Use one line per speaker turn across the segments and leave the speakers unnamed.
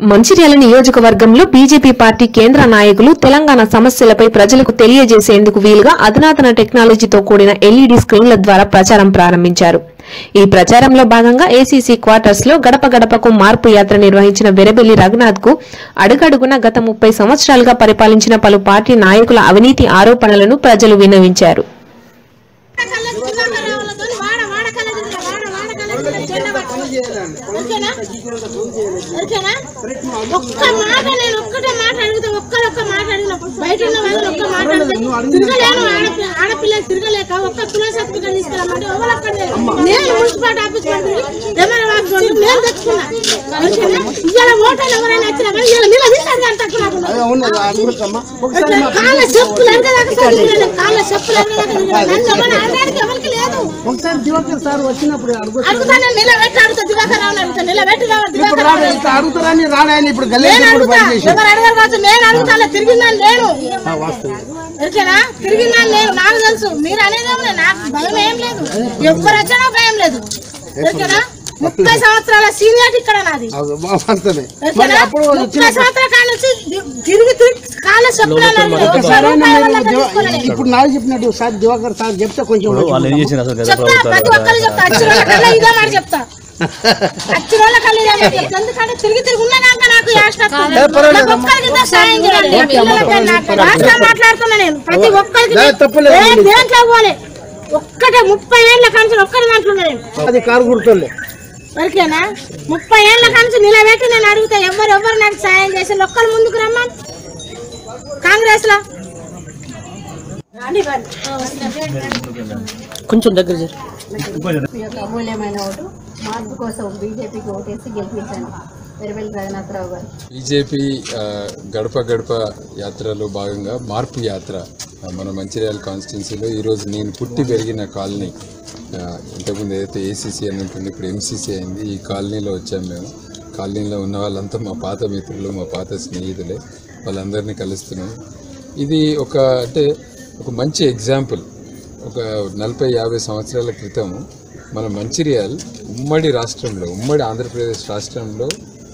మంచిర్యాల నియోజకవర్గంలో BJP party కేంద్ర నాయకులు తెలంగాణ సమస్యలపై ప్రజలకు తెలియజేసేందుకు వీలుగా అధునాతన టెక్నాలజీతో కూడిన ఎల్ఈడీ స్క్రీన్ల ద్వారా ప్రచారం ప్రారంభించారు ఈ ప్రచారంలో భాగంగా ఏసీసీ క్వార్టర్స్ లో గడప గడపకు మార్పు యాత్ర నిర్వహించిన వెరబెల్లి రఘునాథ్ కు అడుగడుగున గత ముప్పై సంవత్సరాలుగా పరిపాలించిన పలు పార్టీ నాయకుల అవినీతి ఆరోపణలను ప్రజలు విన్నవించారు
వాడ వాడ కలర్ వాడ వాడ కలర్ జెండా పట్టుకో. ఓకేనా ఓకేనా ఒక్క మాట నేను ఒక్కటే మాట అడిగితే ఒక్కరొక్క మాట అడిగిన బయట ఉన్న వాళ్ళు ఒక్క మాట అడిగితే తిరగలేను ఆడపి ఆడపిల్లలు తిరగలేక ఒక్క పిల్లల సర్టిఫికేట్ తీసుకురామంటే ఎవరు అక్కడ లేరు. నేను మున్సిపాలిటీ ఆఫీస్ పంపి ఏమైనా వాకి పంపి నేను తెచ్చుకున్నా ఓకేనా ఇవాళ ఓటర్లు ఎవరైనా వచ్చినా కానీ ఇవాళ నిలదీశారు అంత అక్కడ కాళ్ళ చెప్పులు ఎరగదాకా చదివినాను. కాళ్ళ చెప్పులు ఎరగదాకా చదివినాను. నన్ను ఎవరు అనడానికి ఎవరికి లేదు
ఒకసారి దివాకర్ సార్ వచ్చినప్పుడు అడుగు
అడుగుతాను నిలబెట్టి అడుగుతా దివాకర్ రావు అడుగుతా నిలబెట్టి రావు
ఇప్పుడు
దివాకర్
రాడు
రావు
ఇంత అడుగుతారని రాడాయని ఇప్పుడు
నేను
గల్లేసి
అడుగుతా
పనిచేసి
ఎవరు అడగారు కాదు నేను అడుగుతా తిరిగిందని నేను ఓకేనా తిరిగిందని నేను నాకు తెలుసు మీరు అనేదేమో నాకు భయం ఏం లేదు ఎవరు వచ్చినా భయం లేదు ఓకేనా ముప్పై సంవత్సరాల సీనియర్ ఇక్కడ నాది
వస్తుంది మరి
ఓకేనా
అప్పుడు
ముప్పై సంవత్సరాల కాడ నుంచి ది- తిరిగి తిరిగి కాళ్ళ చెప్పులు
ఒకసారి అయినా మీరు దివ- ఇప్పుడు నాకు చెప్పినట్టు సార్ దివాకర్ సార్ చెప్తే కొంచెం
వాళ్ళు ఏం చేసిన అసలు గత
చెప్తా
ప్రభుత్వాలు
ప్రతి ఒక్కరు చెప్తా అచ్చిన వాళ్ళ కల్లా ఇదే మాట చెప్తా అచ్చిన వాళ్ళ కల్లా ఇదే మాట చెప్తా ఎందుకంటే తిరిగి తిరిగి ఉన్నాక నాకు యాస్ట్ వస్తుంది. నాకు ఒక్కరికి ఇదే సాయం చేయండి నా పిల్లలకి నాకు రాష్ట్రం మాట్లాడుతున్నా నేను ప్రతి ఒక్కరికి
లే, తప్పులేదు.
ఏం దేంట్లో పోలే ఒక్కటే ముప్పై ఏళ్ళ కంచి ఒక్కరి దాంట్లో ఉన్నా నేను
అది కారు గుర్తులే
ఓకేనా ముప్పై ఏళ్ళ కంచి నిలబెట్టి నేను అడుగుతా ఎవరు ఎవరు నాకు సాయం చేసి ఒక్కరు ముందుకు రమ్మని కాంగ్రెస్ లో
కొంచెం దగ్గర చేరు
మీ యొక్క అమూల్యమైన ఓటు మార్పు కోసం బీజేపీకి ఓటేసి గెలిపించండి వెరవెల్లి రఘునాథరావు గారు
బీజేపీ ఆ, గడప గడప యాత్రలో భాగంగా మార్పు యాత్ర ఆ, మన మంచిర్యాల కాన్స్టిట్యున్సీలో ఈరోజు నేను పుట్టి పెరిగిన కాలనీ ఆ, ఇంతకుముందు ఏదైతే ఏసీసీ అని ఉంటుంది ఇప్పుడు ఎంసీసీ అయింది ఈ కాలనీలో వచ్చాము మేము కాలనీలో ఉన్న వాళ్ళంతా మా పాత మిత్రులు మా పాత స్నేహితులే వాళ్ళందరినీ కలుస్తున్నాం ఇది ఒక అంటే ఒక మంచి ఎగ్జాంపుల్ ఒక నలభై యాభై సంవత్సరాల క్రితం మన మంచిర్యాల్ ఉమ్మడి రాష్ట్రంలో ఉమ్మడి ఆంధ్రప్రదేశ్ రాష్ట్రంలో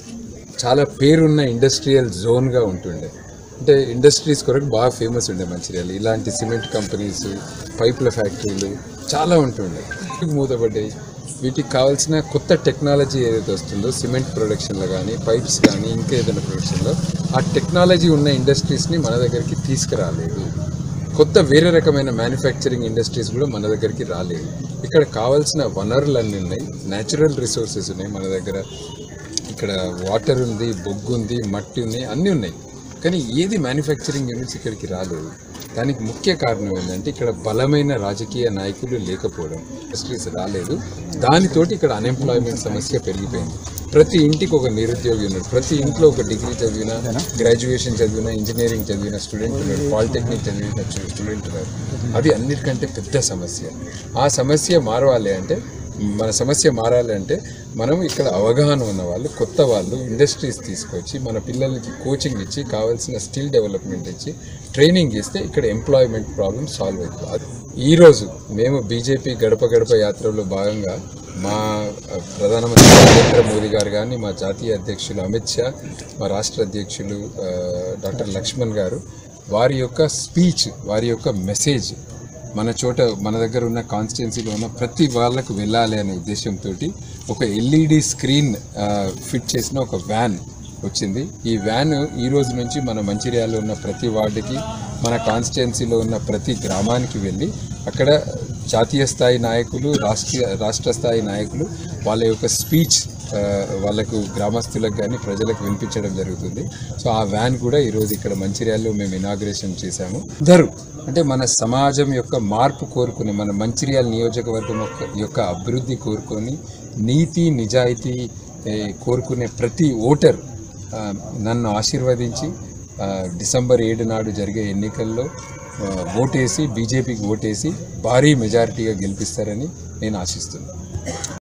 చాలా పేరున్న ఇండస్ట్రియల్ జోన్గా ఉంటుండే అంటే ఇండస్ట్రీస్ కొరకు బాగా ఫేమస్ ఉండే మంచిర్యాల ఇలాంటి సిమెంట్ కంపెనీస్ పైపుల ఫ్యాక్టరీలు చాలా ఉంటుండే మూతపడ్డాయి వీటికి కావాల్సిన కొత్త టెక్నాలజీ ఏదైతే వస్తుందో సిమెంట్ ప్రొడక్షన్లో కానీ పైప్స్ కానీ ఇంకా ఏదైనా ప్రొడక్షన్లో ఆ టెక్నాలజీ ఉన్న ఇండస్ట్రీస్ని మన దగ్గరికి తీసుకురాలేదు కొత్త వేరే రకమైన మ్యానుఫ్యాక్చరింగ్ ఇండస్ట్రీస్ కూడా మన దగ్గరికి రాలేదు ఇక్కడ కావాల్సిన వనరులు అన్నీ ఉన్నాయి న్యాచురల్ రిసోర్సెస్ ఉన్నాయి మన దగ్గర ఇక్కడ వాటర్ ఉంది బొగ్గు ఉంది మట్టి ఉంది అన్నీ ఉన్నాయి కానీ ఏది మ్యానుఫ్యాక్చరింగ్ యూనిట్స్ ఇక్కడికి రాలేదు దానికి ముఖ్య కారణం ఏంటంటే ఇక్కడ బలమైన రాజకీయ నాయకులు లేకపోవడం ఇండస్ట్రీస్ రాలేదు దానితోటి ఇక్కడ అన్ఎంప్లాయ్మెంట్ సమస్య పెరిగిపోయింది ప్రతి ఇంటికి ఒక నిరుద్యోగి ఉన్నాడు ప్రతి ఇంట్లో ఒక డిగ్రీ చదివిన గ్రాడ్యుయేషన్ చదివిన ఇంజనీరింగ్ చదివిన స్టూడెంట్ ఉన్నాడు పాలిటెక్నిక్ చదివిన స్టూడెంట్ ఉన్నారు అది అన్నిటికంటే పెద్ద సమస్య ఆ సమస్య మారవాలి అంటే మన సమస్య మారాలి అంటే మనం ఇక్కడ అవగాహన ఉన్న వాళ్ళు కొత్త వాళ్ళు ఇండస్ట్రీస్ తీసుకొచ్చి మన పిల్లలకి కోచింగ్ ఇచ్చి కావాల్సిన స్కిల్ డెవలప్మెంట్ ఇచ్చి ట్రైనింగ్ ఇస్తే ఇక్కడ ఎంప్లాయ్మెంట్ ప్రాబ్లమ్ సాల్వ్ అవుతుంది అది ఈరోజు మేము బీజేపీ గడప గడప యాత్రలో భాగంగా మా ఆ, ప్రధానమంత్రి నరేంద్ర మోదీ గారు కానీ మా జాతీయ అధ్యక్షులు అమిత్ షా మా రాష్ట్ర అధ్యక్షులు ఆ, డాక్టర్ లక్ష్మణ్ గారు వారి యొక్క స్పీచ్ వారి యొక్క మెసేజ్ మన చోట మన దగ్గర ఉన్న కాన్స్టిట్యున్సీలో ఉన్న ప్రతి వాళ్ళకు వెళ్ళాలి అనే ఉద్దేశంతో ఒక ఎల్ఈడి స్క్రీన్ ఆ, ఫిట్ చేసిన ఒక వ్యాన్ వచ్చింది ఈ వ్యాన్ ఈ రోజు నుంచి మన మంచిర్యాలలో ఉన్న ప్రతి వార్డుకి మన కాన్స్టిట్యున్సీలో ఉన్న ప్రతి గ్రామానికి వెళ్ళి అక్కడ జాతీయ స్థాయి నాయకులు రాష్ట్రీయ రాష్ట్ర స్థాయి నాయకులు వాళ్ళ యొక్క స్పీచ్ ఆ, వాళ్ళకు గ్రామస్తులకు కానీ ప్రజలకు వినిపించడం జరుగుతుంది సో ఆ వ్యాన్ కూడా ఈరోజు ఇక్కడ మంచిర్యాలలో మేము ఇనాగ్రేషన్ చేశాము అందరూ అంటే మన సమాజం యొక్క మార్పు కోరుకుని మన మంచిర్యాల నియోజకవర్గం యొక్క- యొక్క అభివృద్ధి కోరుకొని నీతి నిజాయితీ ఏ, కోరుకునే ప్రతి ఓటర్ ఆ, నన్ను ఆశీర్వదించి ఆ, డిసెంబర్ ఏడు నాడు జరిగే ఎన్నికల్లో ఆ, ఓటేసి బీజేపీకి ఓటేసి భారీ మెజారిటీగా గెలిపిస్తారని నేను ఆశిస్తున్నాను